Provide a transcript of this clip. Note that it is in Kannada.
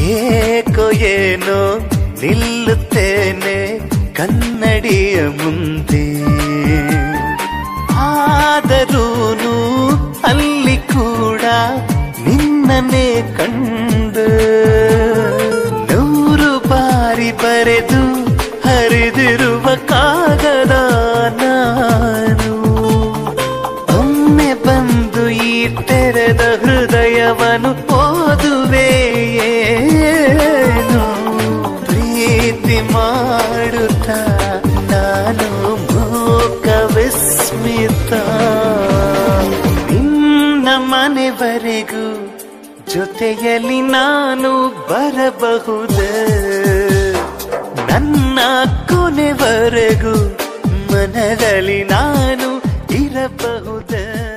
ಏಕೋ ಏನೋ ನಿಲ್ಲುತ್ತೇನೆ ಕನ್ನಡಿಯ ಮುಂದೆ ಆದರೂನು ಅಲ್ಲಿ ಕೂಡ ನಿನ್ನನ್ನೇ ಕಂಡು ನೂರು ಬಾರಿ ಬರೆದು ಹರಿದಿರುವ ಕಾಗದ ನಾನು ಒಮ್ಮೆ ಬಂದು ಈ ತೆರೆದ ಹೃದಯವನ್ನು ಓದುವೆ ಏನು ಪ್ರೀತಿ ಮಾಡುತ್ತಾ ನಾನು ಮೂಕ ವಿಸ್ಮಿತ ನಿನ್ನ ಮನೆವರೆಗೂ ಜೊತೆಯಲ್ಲಿ ನಾನು ಬರಬಹುದೇ ನನ್ನ ಕೊನೆವರೆಗೂ ಮನದಲ್ಲಿ ನಾನು ಇರಬಹುದೇ